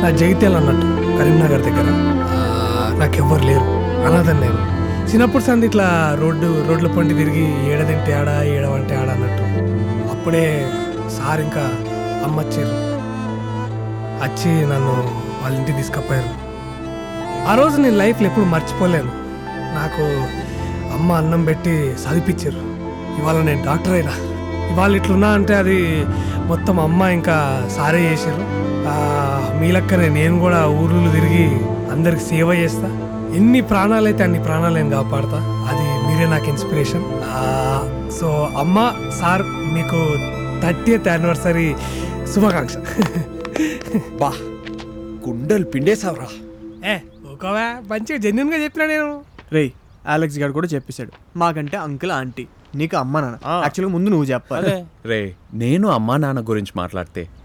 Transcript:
నా జగిత్యాల అన్నట్టు కరీంనగర్ దగ్గర ఆ, నాకెవ్వరు లేరు అనాథం నేను చిన్నప్పుడు సంది ఇట్లా రోడ్డు రోడ్ల పంటి తిరిగి ఏడదింటే ఆడ ఏడవంటే ఆడ అన్నట్టు అప్పుడే సార్ ఇంకా అమ్మ వచ్చారు వచ్చి నన్ను వాళ్ళ ఇంటికి తీసుకుపోయారు ఆ రోజు నేను లైఫ్లో ఎప్పుడు మర్చిపోలేను నాకు అమ్మ అన్నం పెట్టి చదివిపించారు ఇవాళ నేను డాక్టర్ అయినా ఇవాళ ఇట్లున్నా అంటే అది మొత్తం అమ్మ ఇంకా సారే చేశారు ఆ, మీ లెక్కనే నేను కూడా ఊర్లు తిరిగి అందరికి సేవ చేస్తా ఎన్ని ప్రాణాలు అయితే అన్ని ప్రాణాలు నేను కాపాడతా అది మీరే నాకు ఇన్స్పిరేషన్ సో అమ్మ సార్ మీకు థర్టీయత్ యానివర్సరీ శుభాకాంక్ష బా కుండలు పిండేశావురా ఏ ఓకేవా మంచిగా జెన్యున్గా చెప్పినా నేను రేయ్ అలెక్స్ గారు కూడా చెప్పేశాడు మాకంటే అంకుల్ ఆంటీ నీకు అమ్మ నాన్న ఆ. యాక్చువల్గా ముందు నువ్వు చెప్పాలి అదే రే నేను అమ్మా నాన్న గురించి మాట్లాడితే